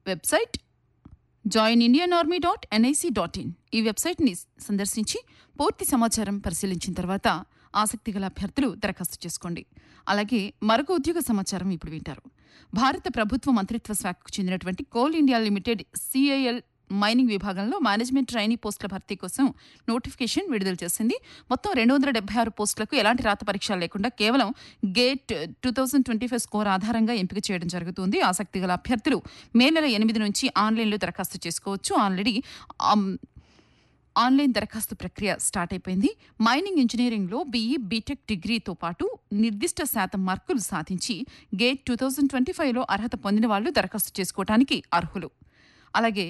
website join Indian army dot NIC dot in ఈ వెబ్సైట్ని సందర్శించి పూర్తి సమాచారం పరిశీలించిన తర్వాత ఆసక్తి గల అభ్యర్థులు దరఖాస్తు చేసుకోండి అలాగే మరొక ఉద్యోగ సమాచారం ఇప్పుడు వింటారు భారత ప్రభుత్వ మంత్రిత్వ శాఖకు చెందినటువంటి Coal India Limited CIL mining విభాగంలో మేనేజ్మెంట్ ట్రైనీ పోస్టుల భర్తీ కోసం నోటిఫికేషన్ విడుదల చేసింది మొత్తం రెండు వందల డెబ్బై ఆరు పోస్టులకు ఎలాంటి రాత పరీక్షలు లేకుండా కేవలం GATE two thousand twenty five score ఆధారంగా ఎంపిక చేయడం జరుగుతుంది ఆసక్తి గల అభ్యర్థులు మే నెల ఎనిమిది నుంచి ఆన్లైన్లో దరఖాస్తు చేసుకోవచ్చు ఆల్రెడీ ఆమ్, ఆన్లైన్ దరఖాస్తు ప్రక్రియ స్టార్ట్ అయిపోయింది మైనింగ్ ఇంజనీరింగ్లో బీఈ బీటెక్ డిగ్రీతో పాటు నిర్దిష్ట శాతం మార్కులు సాధించి గేట్ టూ థౌజండ్ ట్వంటీ ఫైవ్లో అర్హత పొందిన వాళ్ళు దరఖాస్తు చేసుకోవడానికి అర్హులు అలాగే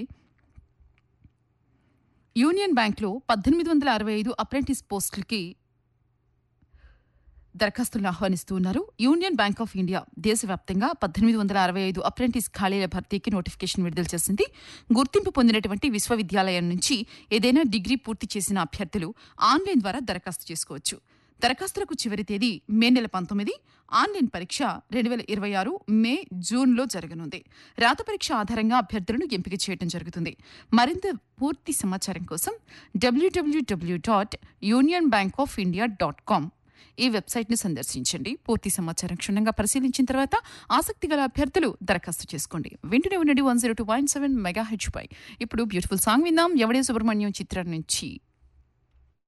యూనియన్ బ్యాంక్లో పద్దెనిమిది వందల అరవై ఐదు అప్రెంటిస్ పోస్టులకి దరఖాస్తులను ఆహ్వానిస్తూ ఉన్నారు యూనియన్ బ్యాంక్ ఆఫ్ ఇండియా దేశవ్యాప్తంగా పద్దెనిమిది వందల అరవై ఐదు అప్రెంటిస్ ఖాళీల భర్తీకి నోటిఫికేషన్ విడుదల చేసింది గుర్తింపు పొందినటువంటి విశ్వవిద్యాలయం నుంచి ఏదైనా డిగ్రీ పూర్తి చేసిన అభ్యర్థులు ఆన్లైన్ ద్వారా దరఖాస్తు చేసుకోవచ్చు దరఖాస్తులకు చివరి తేదీ మే నెల పంతొమ్మిది ఆన్లైన్ పరీక్ష రెండు వేల ఇరవై ఆరు మే జూన్లో జరగనుంది రాత పరీక్ష ఆధారంగా అభ్యర్థులను ఎంపిక చేయడం జరుగుతుంది మరింత పూర్తి సమాచారం కోసం WWW dot union bank of India dot com ఈ వెబ్సైట్ను సందర్శించండి పూర్తి సమాచారం క్షుణ్ణంగా పరిశీలించిన తర్వాత ఆసక్తి గల అభ్యర్థులు దరఖాస్తు చేసుకోండి వింటూనే ఉండండి one zero two point seven megahertz పై ఇప్పుడు బ్యూటిఫుల్ సాంగ్ విందాం ఎవడే సుబ్రహ్మణ్యం చిత్రం నుంచి